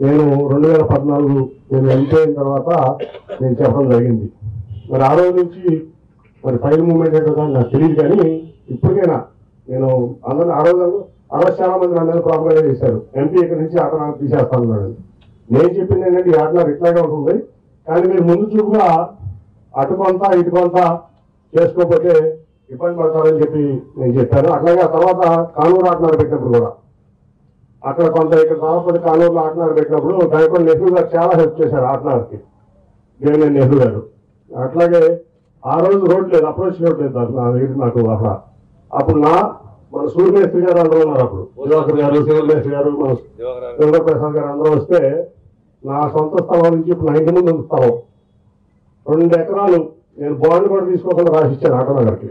నేను రెండు వేల పద్నాలుగు నేను ఎంపీ అయిన తర్వాత నేను చెప్పడం జరిగింది మరి ఆ రోజు నుంచి మరి ఫైల్ మూవ్మెంట్ ఏంటో కానీ నాకు తెలియదు కానీ ఇప్పటికైనా నేను అందరిని ఆ రోజు ఆ రోజు చాలా మంది నా మీద ప్రాబ్లం చేశారు ఎంపీ ఇక్కడి నుంచి ఆట నాకు తీసేస్తాను అన్నాడు. నేను చెప్పింది ఏంటంటే ఈ ఆట నాకు ఇట్లాగే ఉంటుంది కానీ మీరు ముందు చూపుగా అటు కొంత ఇటు కొంత చేసుకోకపోతే ఇబ్బంది పడతారని చెప్పి నేను చెప్పాను అట్లాగే ఆ తర్వాత కానూరు ఆటనాడు పెట్టినప్పుడు కూడా అక్కడ కొంత ఇక్కడ తర్వాత కానూరులో ఆటనాడు పెట్టినప్పుడు దయపడి నెహ్రూ గారు చాలా హెల్ప్ చేశారు ఆటనాడుకి దేవినేని నెహ్రూ గారు అట్లాగే ఆ రోజు రోడ్ లేదు అప్రోచ్ రోడ్ లేదు నాకు నా దగ్గర నాకు అక్కడ అప్పుడు నా మన సూర్యమేస్త్రి గారు అందరూ ఉన్నారు అప్పుడు దివాకర్ గారు సూర్యమేస్త్రి గారు మన దుర్గా ప్రసాద్ గారు అందరూ వస్తే నా సొంత స్థలం నుంచి ఇప్పుడు నా ఇంటి ముందు ఉంది స్థలం రెండు ఎకరాలు నేను బాండ్ కూడా తీసుకోకుండా రాసిచ్చాను ఆటోనగర్కి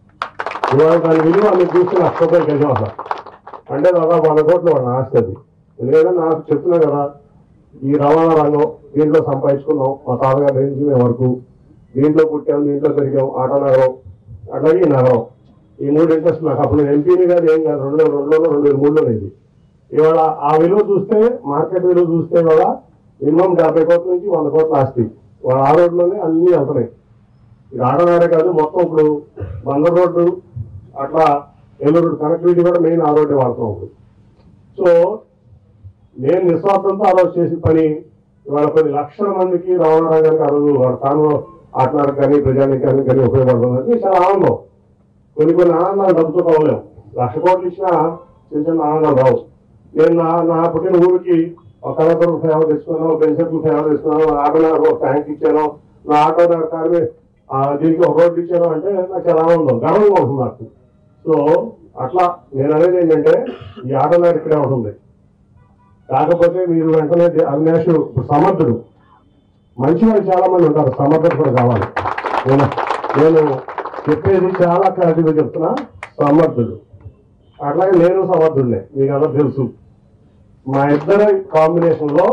ఇవాళ దాని విలువ మీకు చూస్తే లక్ష రూపాయలు గజం అసలు అంటే దాదాపు వంద కోట్లు వాడు ఆస్తి అది ఎందుకంటే నాకు చెప్తున్నా కదా ఈ రవాణా రంగం దీంట్లో సంపాదించుకున్నాం మా తాతగారి నుంచి మేము వరకు దీంట్లో పుట్టాం దీంట్లో పెరిగాం ఆటో నగరం అట్లాగే ఈ నగరం ఈ మూడు ఇంట్రెస్ట్ నాకు అప్పుడు నేను ఎంపీని కాదు ఏం కాదు రెండు వేల రెండులో రెండు వేల మూడులో ఇది ఇవాళ ఆ విలువ చూస్తే మార్కెట్ విలువ చూస్తే ఇవాళ మినిమం డెబ్బై కోట్ల నుంచి వంద కోట్ల ఆస్తి వాళ్ళ ఆ రోడ్లోనే అన్ని వెళ్తున్నాయి ఇది ఆటోనగరే కాదు మొత్తం ఇప్పుడు బందర్ రోడ్డు అట్లా ఏలూరు రోడ్డు కనెక్టివిటీ కూడా మెయిన్ ఆ రోడ్డే వాడుతున్నాం ఇప్పుడు సో నేను నిస్వార్థంతో ఆ రోజు చేసిన పని ఇవాళ కొన్ని లక్షల మందికి రవాణా రంగానికి ఆ రోజు వాళ్ళ తాను ఆటనాడు కానీ ప్రజానికానికి కానీ ఉపయోగపడుతుంది చాలా ఆనందం కొన్ని కొన్ని ఆనందాలు డబ్బుతో కావలేము లక్ష కోట్లు ఇచ్చినా చిన్న చిన్న ఆనందాలు రావు నేను నా నా పుట్టిన ఊరికి ఒక కలెక్టర్ సేవ తెచ్చుకున్నాను ఒక పెన్షన్ సేవ తెచ్చుకున్నాను నా ఆటో నాకు ఒక ట్యాంక్ ఇచ్చాను నా ఆటో నాకు కారు ఆ, దీనికి ఒక రోడ్డు ఇచ్చాను అంటే నాకు చాలా ఆనందం గర్వంగా ఉంటుంది నాకు సో అట్లా నేను అనేది ఏంటంటే ఈ ఆటో నాకు ఇక్కడే ఉంటుంది కాకపోతే మీరు వెంటనే దే- అవినాష్ ఇప్పుడు సమర్థుడు మంచి వాళ్ళు చాలా మంది ఉంటారు సమర్థత కూడా కావాలి నేను నేను చెప్పేది చాలా క్లారిటీగా చెప్తున్నా సమర్థుడు అట్లాగే నేను సమర్థుడినే మీకు అందరూ తెలుసు మా ఇద్దరి కాంబినేషన్ లో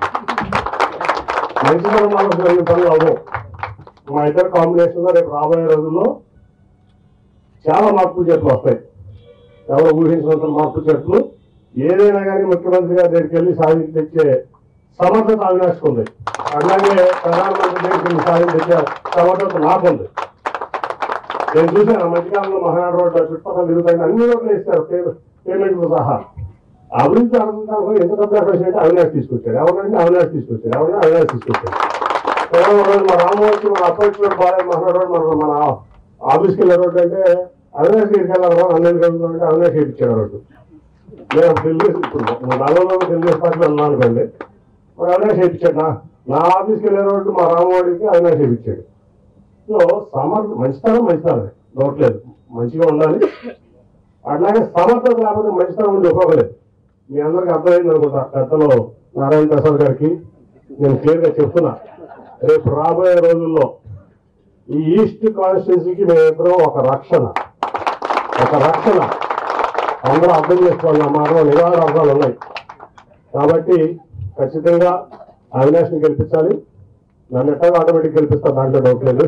మంచితనం వల్ల జరిగిన పనులు అవ్వవు మా ఇద్దరి కాంబినేషన్ లో రేపు రాబోయే రోజుల్లో చాలా మార్పులు చెట్లు వస్తాయి ఎవరు ఊహించినంత మార్పు చెట్లు ఏదైనా కానీ ముఖ్యమంత్రి గారి దగ్గరికి వెళ్ళి సాధించి తెచ్చే సమర్థత అవినాష్కి ఉంది అట్లాగే ప్రధానమంత్రి దగ్గరికి వెళ్ళి సాధించి తెచ్చే సమర్థత నాకుంది నేను చూశాను ఆ మధ్యకాలంలో మహానాడు రోడ్డు చుట్టుపక్కల తిరుగుతాయి అన్ని రోడ్లు ఇస్తారు పేమెంట్ సహా అభివృద్ధి అనుకుంటాను ఎంత డబ్బు ఎక్కడ అంటే అవినాష్ తీసుకొచ్చాడు ఎవరంటే అవినాష్ తీసుకొచ్చాడు ఎవరంటే అవినాష్ తీసుకొచ్చాడు కేవలం ఒక రోజు మా రామోజీ మన అప్పటి బాగా మహానాడు రోడ్ మన మన ఆఫీస్కి వెళ్ళే రోడ్డు అంటే అవినాష్ దగ్గరికి వెళ్ళాలి అన్నెండు గంటలు అంటే అవినాష్ ఇచ్చాడు రోడ్డు నేను తెలుగుదేశం ఇప్పుడు నల్లలో తెలుగుదేశం పార్టీలో ఉన్నాను అనుకోండి మరి అవినాష్ వేయించాడు నా నా ఆఫీస్కి వెళ్ళే రోడ్డు మా రామవాడికి అవినాష్ వేయించాడు సో సమర్థ మంచితనం మంచితనం డౌట్లేదు మంచిగా ఉండాలి అట్లాగే సమర్థత లేకపోతే మంచితనం ఉండి ఉపయోగలేదు మీ అందరికి అర్థమైంది అనుకుంటా పెద్దలో నారాయణ ప్రసాద్ గారికి నేను క్లియర్ గా చెప్తున్నా రేపు రాబోయే రోజుల్లో ఈ ఈస్ట్ కాన్స్టిట్యున్సీకి మేమిద్దరం ఒక రక్షణ ఒక రక్షణ అందరూ అర్థం చేసుకోవాలి మాత్రం నివారణ అర్థాలు ఉన్నాయి కాబట్టి ఖచ్చితంగా అవినాష్ని గెలిపించాలి నన్ను ఎట్లా ఆటోమేటిక్ గెలిపిస్తా దాంట్లో డౌట్ లేదు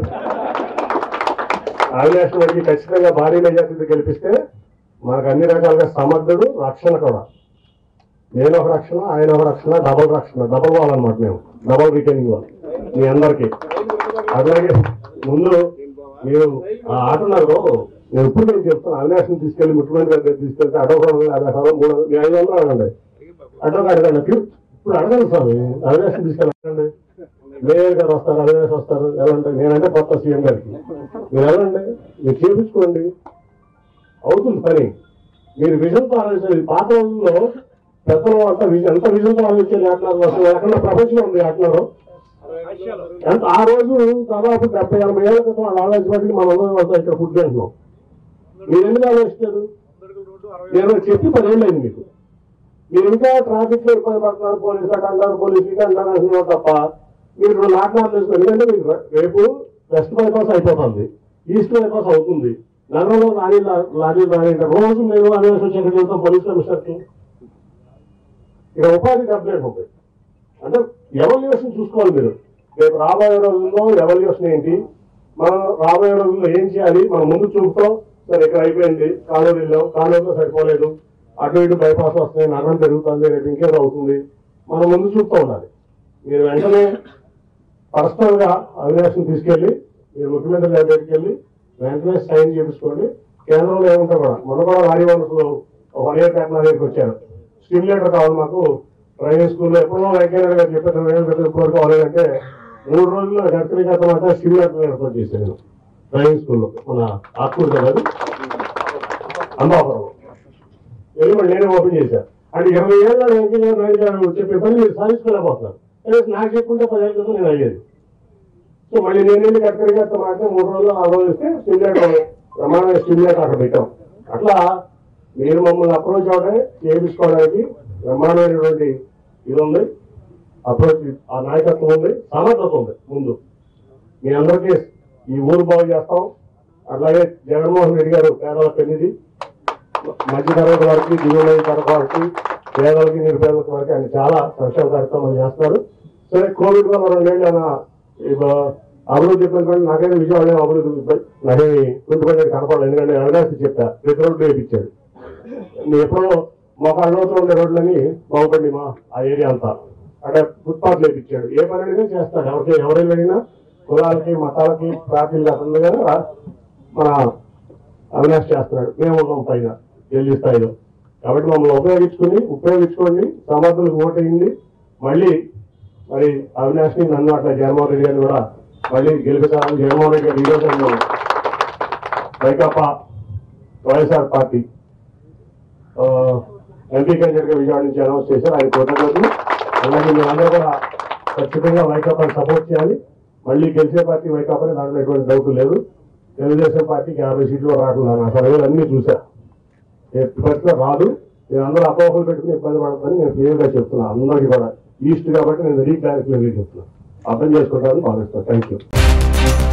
అవినాష్ వాడికి ఖచ్చితంగా భారీ మెజార్టీతో గెలిపిస్తే మనకు అన్ని రకాలుగా సమర్థుడు రక్షణ కూడా నేను ఒక రక్షణ ఆయన ఒక రక్షణ డబల్ రక్షణ డబల్ వాల్ అనమాట మేము డబల్ రిటైనింగ్ వాల్ మీ అందరికి అట్లాగే ముందు మీరు ఆ ఆటన్నారు నేను ఇప్పుడు నేను చెప్తాను అవినాష్ని తీసుకెళ్లి ముఖ్యమంత్రి గారి దగ్గరికి తీసుకెళ్తే అడగ యాభై సార్లు మూడు వందలు, మీ ఐదు వందలు అడగండి అడ్డొక అడగండి ఇప్పుడు అడగండి స్వామి అవినాష్ని తీసుకెళ్ళి అడగండి మేయర్ గారు వస్తారు అవినాష్ వస్తారు వెళ్ళండి నేనంటే కొత్త సీఎం గారికి మీరు వెళ్ళండి మీరు చేపించుకోండి అవుతుంది పని మీరు విజన్తో ఆలోచించాలి పాత రోజుల్లో పెద్దలు అంతా విజన్ ఎంత విజన్తో ఆలోచించాలి ఆటలారు అసలు ఎక్కడ ప్రపంచంలో ఉంది ఆటలారు ఎంత ఆ రోజు దాదాపు డెబ్బై ఎనభై ఏళ్ళ క్రితం వాళ్ళు ఆలోచించబట్టి మనం అందరం వద్ద ఇక్కడ ఫుడ్ తింటున్నాం మీరు ఎందుకు ఆలోచిస్తారు నేను చెప్పి పదేళ్ళు అయింది మీకు మీరు ఇంకా ట్రాఫిక్ లో ఇబ్బంది పడుతున్నారు పోలీసు అటు అంటారు పోలీసు ఇటు అంటారు అంటున్నారు తప్ప మీరు నాటకాలు ఎందుకంటే మీకు రేపు వెస్ట్ బైపాస్ అయిపోతుంది ఈస్ట్ బైపాస్ అవుతుంది నగరంలో లారీ లారీ లారీ రోజు మేము అనేసి వచ్చి ఎక్కడికి వెళ్తాం పోలీస్ కమిషనర్కి ఇక్కడ ఉపాధి కంప్లైంట్ ఉంది అంటే ఎవల్యూషన్ చూసుకోవాలి మీరు రేపు రాబోయే రోజుల్లో ఎవల్యూషన్ ఏంటి మనం రాబోయే రోజుల్లో ఏం చేయాలి మనం ముందు చూపుతో సరే ఇక్కడ అయిపోయింది కాలువలు వెళ్ళాం కాలువలో సరిపోలేదు అటు ఇటు బైపాస్ వస్తాయి నగరం పెరుగుతుంది రేపు ఇంకేదో అవుతుంది మనం ముందు చూస్తూ ఉండాలి మీరు వెంటనే పర్సనల్ గా అవినాష్ని తీసుకెళ్లి మీరు ముఖ్యమంత్రి గారి దగ్గరికి వెళ్ళి వెంటనే సైన్ చేపించుకోండి కేంద్రంలో ఏముంటే కూడా మొన్న కూడా నారీ వనరులు ఒక వన్ ఇయర్ బ్యాక్ నా దగ్గరికి వచ్చారు స్టిమ్యులేటర్ కావాలి మాకు ప్రైవేట్ స్కూల్లో ఎప్పుడో వెంకయ్య గారు చెప్పారు రెండు వేల వరకు అవ్వలేదంటే మూడు రోజుల్లో గడ్కరీ గత మాట స్టిమ్యులేటర్ ఏర్పాటు చేశాను నేను ప్రైవేట్ స్కూల్లో మన ఆత్మూరు కదా అంబాపురం వెళ్ళి మళ్ళీ నేనే ఓపెన్ చేశాను అంటే ఇరవై ఏళ్ళ వెంకయ్య నాయుడు గారు చెప్పే పని మీరు సాధించుకోలేకపోతున్నారు కనీసం నాకు చెప్పుకుంటే పదేళ్ళ క్రితం నేను అయ్యేది సో మళ్ళీ నేను వెళ్ళి గడ్కరీ గారితో మాట మూడు రోజులు ఆలోచిస్తే స్టిమ్యులేటర్ ప్రమాణమైన స్టిమ్యులేటర్ అక్కడ పెట్టాం అట్లా మీరు మమ్మల్ని అప్రోచ్ అవడం చేయించుకోవడానికి బ్రహ్మాండమైనటువంటి ఇది ఉంది అప్రోచ్ ఆ నాయకత్వం ఉంది సమర్థత ఉంది ముందు మీ అందరికీ ఈ ఊరు బాగు చేస్తాం అట్లాగే జగన్మోహన్ రెడ్డి గారు పేదల పెన్నిది మధ్యతరగతి వారికి దిగుబడి తరగతి వారికి పేదలకి నిరుపేదలకి వారికి ఆయన చాలా సంక్షేమ కార్యక్రమాలు చేస్తారు సరే కోవిడ్ వల్ల రెండేళ్ళు ఆయన ఇక అభివృద్ధి ఇబ్బంది నాకైతే విజయవాడ ఏం అభివృద్ధి ఇబ్బంది- నాకేమి కుంటుపడి కనపడలేదు ఎందుకంటే అవినాశి చెప్పా ప్రతి రోడ్డు వేయించాడు నేను ఎప్పుడో మాకు అడవుతో ఉండే రోడ్లని బాగుపడి మా ఆ ఏరియా అంతా అంటే ఫుట్పాత్ లేపించాడు ఏ పని అడిగినా చేస్తాడు ఎవరికి ఎవరైనా అడిగినా కులాలకి మతాలకి పార్టీలు అతను కానీ మన అవినాష్ చేస్తున్నాడు మేము ఉన్నాం పైన ఢిల్లీ స్థాయిలో కాబట్టి మమ్మల్ని ఉపయోగించుకుని ఉపయోగించుకోండి సమర్థులకు ఓటేయండి మళ్ళీ మరి అవినాష్ ని నన్ను అట్లా జగన్మోహన్ రెడ్డి గారిని కూడా మళ్ళీ గెలిపించాలని జగన్మోహన్ రెడ్డి గారు ఈ రోజు నన్ను వైకాపా వైఎస్ఆర్ పార్టీ ఆ, ఎంపీ క్యాండిడేట్ గా విజయవాడ నుంచి అనౌన్స్ చేశారు ఆయన కృతజ్ఞతలు అలాగే మీరందరూ కూడా ఖచ్చితంగా వైకాపాని సపోర్ట్ చేయాలి మళ్ళీ గెలిచే పార్టీ వైకాపాని దాంట్లో ఎటువంటి డౌట్ లేదు తెలుగుదేశం పార్టీకి యాభై సీట్లు రావట్లేదు నా సర్వేలు అన్ని చూసా ఎట్టి పరిస్థితిలో రాదు నేను అందరూ అపోహలు పెట్టుకుని ఇబ్బంది పడతానని నేను క్లియర్ గా చెప్తున్నా అందరికీ కూడా ఈస్ట్ కాబట్టి నేను వెరీ క్లారిటీ చెప్తున్నా అర్థం చేసుకుంటానని భావిస్తాను థ్యాంక్ యూ